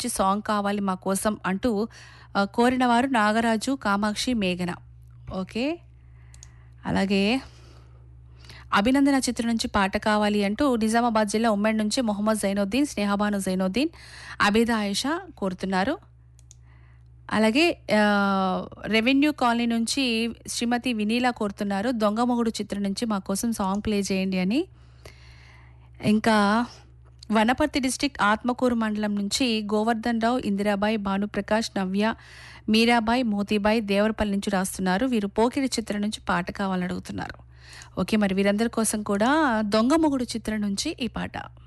నుంచి సాంగ్ కావాలి మా కోసం అంటూ ఆ, కోరిన వారు నాగరాజు కామాక్షి మేఘన ఓకే అలాగే అభినందన చిత్రం నుంచి పాట కావాలి అంటూ నిజామాబాద్ జిల్లా ఉమ్మడి నుంచి మొహమ్మద్ జైనుద్దీన్ స్నేహబాను జైనుద్దీన్ అబేద ఆయేషా కోరుతున్నారు అలాగే ఆ, రెవెన్యూ కాలనీ నుంచి శ్రీమతి వినీలా కోరుతున్నారు దొంగ మొగుడు చిత్రం నుంచి మా కోసం సాంగ్ ప్లే చేయండి అని ఇంకా వనపర్తి డిస్టిక్ ఆత్మకూరు మండలం నుంచి గోవర్ధన్ రావు ఇందిరాబాయి భానుప్రకాష్ నవ్య మీరాబాయి మోతీబాయి దేవరపల్లి నుంచి రాస్తున్నారు వీరు పోకిరి చిత్రం నుంచి పాట కావాలని అడుగుతున్నారు ఓకే మరి వీరందరి కోసం కూడా దొంగ మొగుడు చిత్రం నుంచి ఈ పాట